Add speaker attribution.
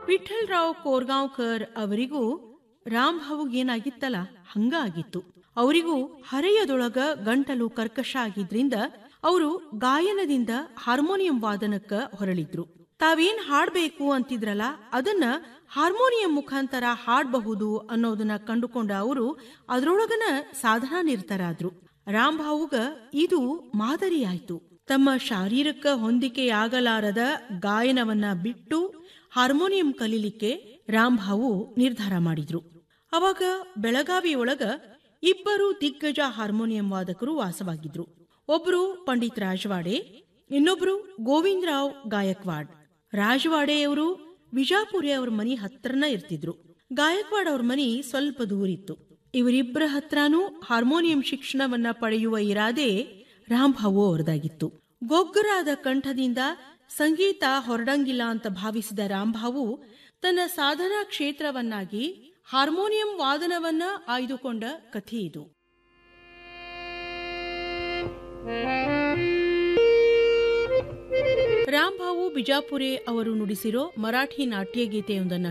Speaker 1: ವಿಠಲ್ರಾವ್ ಕೋರ್ಗಾಂವ್ಕರ್ ಅವರಿಗೂ ರಾಮ್ಭಾವುಗ್ ಏನಾಗಿತ್ತಲ್ಲ ಹಂಗ ಆಗಿತ್ತು ಅವರಿಗೂ ಹರೆಯದೊಳಗ ಗಂಟಲು ಕರ್ಕಶ ಆಗಿದ್ರಿಂದ ಅವರು ಗಾಯನದಿಂದ ಹಾರ್ಮೋನಿಯಂ ವಾದನಕ್ಕ ಹೊರಳಿದ್ರು ತಾವೇನ್ ಹಾಡ್ಬೇಕು ಅಂತಿದ್ರಲ್ಲ ಅದನ್ನ ಹಾರ್ಮೋನಿಯಂ ಮುಖಾಂತರ ಹಾಡಬಹುದು ಅನ್ನೋದನ್ನ ಕಂಡುಕೊಂಡ ಅವರು ಅದರೊಳಗನ ಸಾಧನಾ ನಿರತರಾದ್ರು ರಾಮ್ಭಾವುಗ ಇದು ಮಾದರಿಯಾಯ್ತು ತಮ್ಮ ಶಾರೀರಿಕ ಹೊಂದಿಕೆಯಾಗಲಾರದ ಗಾಯನವನ್ನ ಬಿಟ್ಟು ಹಾರ್ಮೋನಿಯಂ ಕಲೀಲಿಕ್ಕೆ ರಾಮ್ಭಾವು ನಿರ್ಧಾರ ಮಾಡಿದ್ರು ಅವಾಗ ಬೆಳಗಾವಿಯೊಳಗ ಇಬ್ಬರು ದಿಗ್ಗಜ ಹಾರ್ಮೋನಿಯಂ ವಾದಕರು ವಾಸವಾಗಿದ್ರು ಒಬ್ರು ಪಂಡಿತ್ ರಾಜವಾಡೆ ಇನ್ನೊಬ್ರು ಗೋವಿಂದರಾವ್ ಗಾಯಕ್ವಾಡ್ ರಾಜವಾಡೆಯವರು ವಿಜಾಪುರಿ ಅವ್ರ ಮನಿ ಹತ್ರನ ಇರ್ತಿದ್ರು ಗಾಯಕ್ವಾಡ್ ಅವ್ರ ಮನಿ ಸ್ವಲ್ಪ ದೂರ ಇತ್ತು ಇವರಿಬ್ಬರ ಹತ್ರನೂ ಹಾರ್ಮೋನಿಯಂ ಶಿಕ್ಷಣವನ್ನ ಪಡೆಯುವ ಇರಾದೆ ರಾಮ್ಭಾವು ಅವರದಾಗಿತ್ತು ಗೊಗ್ಗರಾದ ಕಂಠದಿಂದ ಸಂಗೀತ ಹೊರಡಂಗಿಲ್ಲ ಅಂತ ಭಾವಿಸಿದ ರಾಮ್ಭಾವು ತನ್ನ ಸಾಧನಾ ಕ್ಷೇತ್ರವನ್ನಾಗಿ ಹಾರ್ಮೋನಿಯಂ ವಾದನವನ್ನ ಆಯ್ದುಕೊಂಡ ಕಥೆ ಇದು ರಾಮ್ಭಾವು ಬಿಜಾಪುರೆ ಅವರು ನುಡಿಸಿರೋ ಮರಾಠಿ ನಾಟ್ಯಗೀತೆಯೊಂದನ್ನ